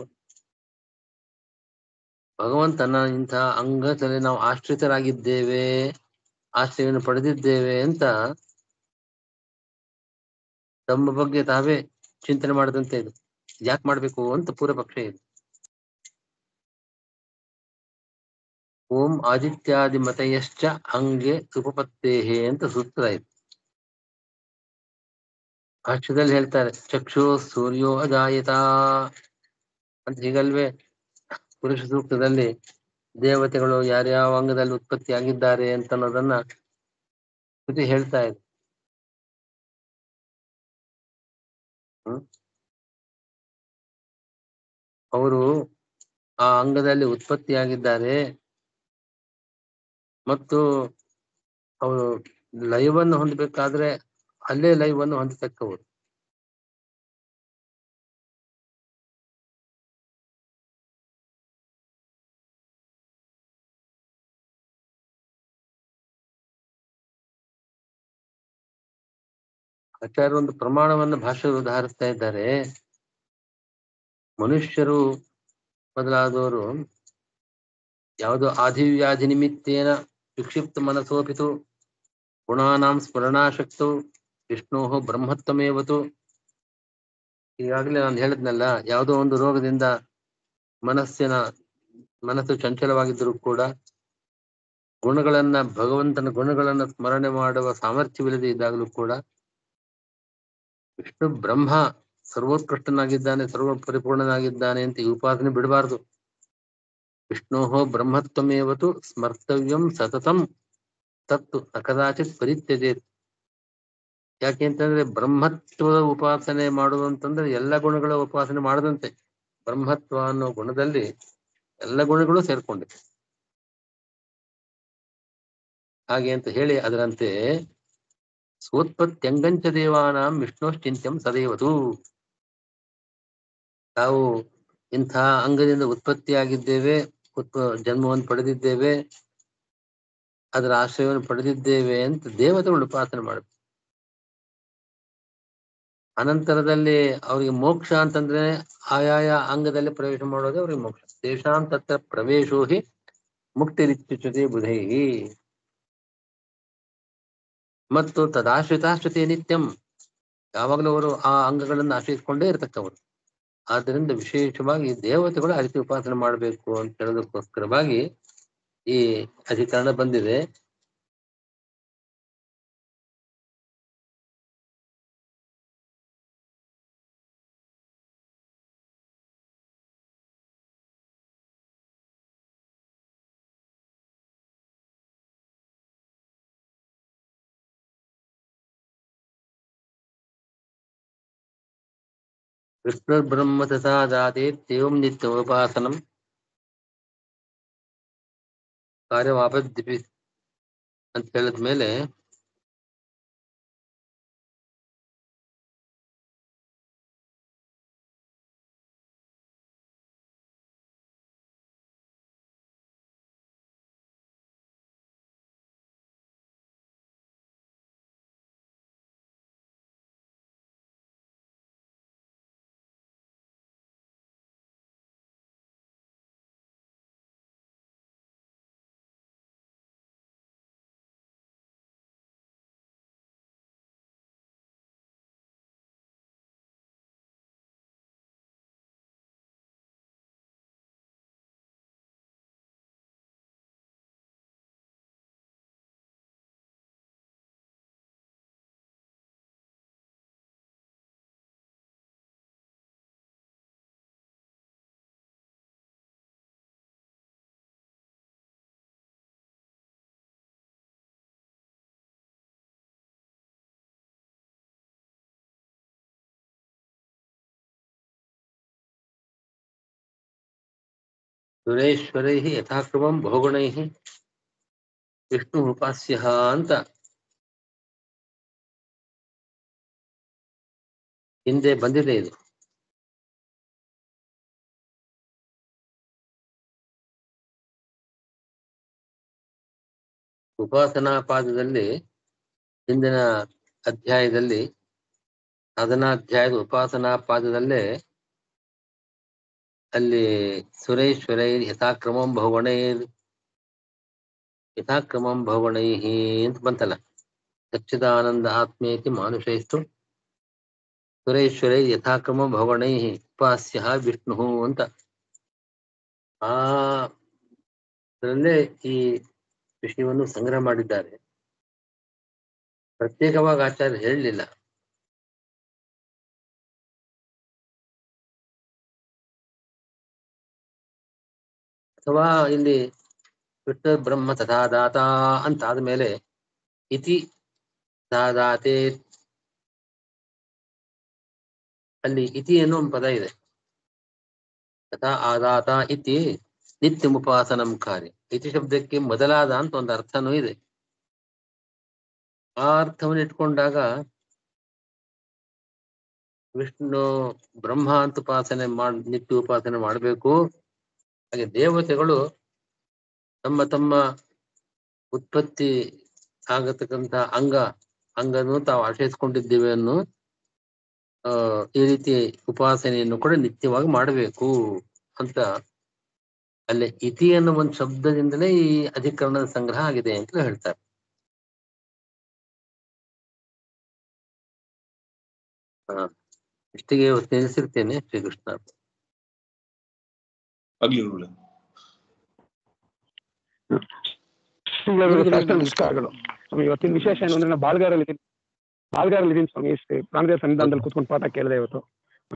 ಭಗವಂತನ ಇಂತಹ ಅಂಗದಲ್ಲಿ ನಾವು ಆಶ್ರಿತರಾಗಿದ್ದೇವೆ ಆಶ್ರಯವನ್ನು ಪಡೆದಿದ್ದೇವೆ ಅಂತ ತಮ್ಮ ಬಗ್ಗೆ ತಾವೇ ಚಿಂತನೆ ಮಾಡದಂತೆ ಇದು ಯಾಕೆ ಮಾಡ್ಬೇಕು ಅಂತ ಪೂರ್ವ ಪಕ್ಷ ಇದೆ ಓಂ ಆದಿತ್ಯಾದಿ ಮತಯಶ್ಚ ಅಂಗೆ ಉಪಪತ್ತೇಹೆ ಅಂತ ಸೂತ್ರ ಇದೆ ಭಾಷ್ಯದಲ್ಲಿ ಹೇಳ್ತಾರೆ ಚಕ್ಷು ಸೂರ್ಯೋ ಅಜಾಯತ ಅಂತ ಹೀಗಲ್ವೇ ಪುರುಷ ಸೂಕ್ತದಲ್ಲಿ ದೇವತೆಗಳು ಯಾರ್ಯಾವ ಅಂಗದಲ್ಲಿ ಉತ್ಪತ್ತಿ ಆಗಿದ್ದಾರೆ ಅಂತ ಅನ್ನೋದನ್ನ ಶ್ರುತಿ ಹೇಳ್ತಾ ಇದೆ ಹ್ಮ್ ಅವರು ಆ ಅಂಗದಲ್ಲಿ ಉತ್ಪತ್ತಿಯಾಗಿದ್ದಾರೆ ಮತ್ತು ಅವರು ಲೈವನ್ನು ಹೊಂದಬೇಕಾದ್ರೆ ಅಲ್ಲೇ ಲೈವನ್ನು ಹೊಂದತಕ್ಕವರು ಆಚಾರ್ಯ ಒಂದು ಪ್ರಮಾಣವನ್ನು ಭಾಷೆ ಉದಾಹರಿಸ್ತಾ ಇದ್ದಾರೆ ಮನುಷ್ಯರು ಮೊದಲಾದವರು ಯಾವುದೋ ಆದಿವ್ಯಾಧಿ ನಿಮಿತ್ತೇನ ವಿಕ್ಷಿಪ್ತ ಮನಸೋಪಿತು ಗುಣಾನಾಂ ಸ್ಮರಣಾಶಕ್ತು ವಿಷ್ಣು ಬ್ರಹ್ಮತ್ವಮೇವತು ಈಗಾಗಲೇ ನಾನು ಹೇಳಿದ್ನಲ್ಲ ಯಾವುದೋ ಒಂದು ರೋಗದಿಂದ ಮನಸ್ಸಿನ ಮನಸ್ಸು ಚಂಚಲವಾಗಿದ್ದರೂ ಕೂಡ ಗುಣಗಳನ್ನ ಭಗವಂತನ ಗುಣಗಳನ್ನ ಸ್ಮರಣೆ ಮಾಡುವ ಸಾಮರ್ಥ್ಯವಿಲ್ಲದೆ ಇದ್ದಾಗಲೂ ಕೂಡ ವಿಷ್ಣು ಬ್ರಹ್ಮ ಸರ್ವೋತ್ಕೃಷ್ಟನಾಗಿದ್ದಾನೆ ಸರ್ವ ಪರಿಪೂರ್ಣನಾಗಿದ್ದಾನೆ ಅಂತ ಈ ಉಪಾಸನೆ ಬಿಡಬಾರದು ವಿಷ್ಣೋ ಬ್ರಹ್ಮತ್ವಮೇವತು ಸ್ಮರ್ತವ್ಯಂ ಸತತಂ ತತ್ತು ನ ಕದಾಚಿತ್ ಪರಿತ್ಯಜೇತ್ ಯಾಕೆ ಅಂತಂದ್ರೆ ಬ್ರಹ್ಮತ್ವದ ಉಪಾಸನೆ ಮಾಡುವುದು ಅಂತಂದ್ರೆ ಎಲ್ಲ ಗುಣಗಳ ಉಪಾಸನೆ ಮಾಡದಂತೆ ಬ್ರಹ್ಮತ್ವ ಅನ್ನೋ ಗುಣದಲ್ಲಿ ಎಲ್ಲ ಗುಣಗಳು ಸೇರ್ಕೊಂಡಿವೆ ಹಾಗೆ ಅಂತ ಹೇಳಿ ಅದರಂತೆ ಸೋತ್ಪತ್ತ್ಯಂಗಂಚ ದೇವಾನಾಂ ವಿಷ್ಣೋಶ್ಚಿಂತ್ಯಂ ಸದೈವತು ನಾವು ಇಂಥ ಅಂಗದಿಂದ ಉತ್ಪತ್ತಿಯಾಗಿದ್ದೇವೆ ಉತ್ಪ ಜನ್ಮವನ್ನು ಪಡೆದಿದ್ದೇವೆ ಅದರ ಆಶ್ರಯವನ್ನು ಪಡೆದಿದ್ದೇವೆ ಅಂತ ದೇವತೆಗಳು ಉಪಾಸನೆ ಮಾಡಬೇಕು ಅನಂತರದಲ್ಲಿ ಅವರಿಗೆ ಮೋಕ್ಷ ಅಂತಂದ್ರೆ ಆಯಾಯ ಅಂಗದಲ್ಲಿ ಪ್ರವೇಶ ಮಾಡೋದೇ ಅವ್ರಿಗೆ ಮೋಕ್ಷ ತೇಷಾಂ ತತ್ರ ಪ್ರವೇಶೋ ಹಿ ಮುಕ್ತಿರಿತ್ಯುಚ್ಯತೆ ಬುಧೈಹಿ ಮತ್ತು ತದಾಶ್ರಿತಾಶ್ರಿತೆ ನಿತ್ಯಂ ಯಾವಾಗಲೂ ಅವರು ಆ ಅಂಗಗಳನ್ನು ಆಶ್ರಯಿಸಿಕೊಂಡೇ ಇರತಕ್ಕವರು ಆದ್ದರಿಂದ ವಿಶೇಷವಾಗಿ ದೇವತೆಗಳು ಆ ರೀತಿ ಉಪಾಸನೆ ಮಾಡಬೇಕು ಅಂತ ಹೇಳೋದಕ್ಕೋಸ್ಕರವಾಗಿ ಈ ಅಧಿಕರಣ ಬಂದಿದೆ ವಿಷ್ಣುರ್ಬ್ರಹ್ಮ ತಥಾದಾದೇತ್ಯಂ ನಿತ್ಯೋಪಾಸನಂ ಕಾರ್ಯವಾಪದ್ಯಪಿ ಅಂತ ಹೇಳಿದ್ಮೇಲೆ ಸುರೇಶ್ವರೈಃ ಯಥಾಕ್ರಮಂ ಬಹುಗುಣೈಃ ವಿಷ್ಣು ಉಪಾಸ್ಯ ಅಂತ ಹಿಂದೆ ಬಂದಿದೆ ಇದು ಉಪಾಸನಾ ಪಾದದಲ್ಲಿ ಹಿಂದಿನ ಅಧ್ಯಾಯದಲ್ಲಿ ಸಾಧನಾಧ್ಯಾಯದ ಉಪಾಸನಾ ಪಾದದಲ್ಲೇ ಅಲ್ಲಿ ಸುರೇಶ್ವರೈ ಯಥಾಕ್ರಮಂ ಬಹುಗುಣೈರ್ ಯಥಾಕ್ರಮಂ ಬಹುಗುಣೈಃ ಅಂತ ಬಂತಲ್ಲ ಸಚ್ಚಿದಾನಂದ ಆತ್ಮೇತಿ ಮಾನುಷೈಸ್ತು ಸುರೇಶ್ವರೈ ಯಥಾಕ್ರಮ ಭವಣೈಃ ಉಪಾಸ್ಯ ವಿಷ್ಣು ಅಂತ ಆ ಅದರಲ್ಲೇ ಈ ವಿಷಯವನ್ನು ಸಂಗ್ರಹ ಮಾಡಿದ್ದಾರೆ ಪ್ರತ್ಯೇಕವಾಗಿ ಆಚಾರ್ಯ ಹೇಳಲಿಲ್ಲ ಅಥವಾ ಇಲ್ಲಿ ವಿಷ್ಣು ಬ್ರಹ್ಮ ತಥಾ ದಾತ ಅಂತ ಆದ್ಮೇಲೆ ಇತಿ ದಾತೆ ಅಲ್ಲಿ ಇತಿ ಅನ್ನೋ ಒಂದು ಪದ ಇದೆ ತಥಾ ಆದಾತ ಇತಿ ನಿತ್ಯಮುಪಾಸನಂ ಕಾರ್ಯ ಇತಿ ಶಬ್ದಕ್ಕೆ ಮೊದಲಾದ ಅಂತ ಒಂದು ಅರ್ಥನೂ ಇದೆ ಆ ಅರ್ಥವನ್ನು ಇಟ್ಕೊಂಡಾಗ ವಿಷ್ಣು ಬ್ರಹ್ಮ ಅಂತ ಉಪಾಸನೆ ಮಾಡ್ ನಿತ್ಯ ಉಪಾಸನೆ ಮಾಡಬೇಕು ಹಾಗೆ ದೇವತೆಗಳು ತಮ್ಮ ತಮ್ಮ ಉತ್ಪತ್ತಿ ಆಗತಕ್ಕಂತ ಅಂಗ ಅಂಗನು ತಾವು ಆಶ್ರಯಿಸ್ಕೊಂಡಿದ್ದೇವೆ ಅನ್ನೋ ಆ ಈ ರೀತಿ ಉಪಾಸನೆಯನ್ನು ಕೂಡ ನಿತ್ಯವಾಗಿ ಮಾಡಬೇಕು ಅಂತ ಅಲ್ಲೇ ಇತಿ ಅನ್ನೋ ಒಂದು ಶಬ್ದದಿಂದಲೇ ಈ ಅಧಿಕರಣದ ಸಂಗ್ರಹ ಆಗಿದೆ ಅಂತ ಹೇಳ್ತಾರೆ ಹಾ ಇಷ್ಟಿಗೆ ಇವತ್ತು ನಿಲ್ಲಿಸಿರ್ತೇನೆ ಶ್ರೀಕೃಷ್ಣ ಆಗ್ಲಿ ಗುರುಗಳೇ ಶ್ರೀಗಳವರು ಶಾಸ್ತ್ರ ನಮಸ್ಕಾರಗಳು ಸ್ವಾಮಿ ಇವತ್ತಿನ ವಿಶೇಷ ಏನು ಅಂದ್ರೆ ನಾನು ಬಾಲ್ಗಾರಲ್ಲಿ ಬಾಲ್ಗಾರಲ್ಲಿ ಇದೀನಿ ಸ್ವಾಮಿ ಶ್ರೀ ಪ್ರಾಣದೇವ ಸನ್ನಿಧಾನದಲ್ಲಿ ಕೂತ್ಕೊಂಡು ಪಾಠ ಕೇಳಿದೆ ಇವತ್ತು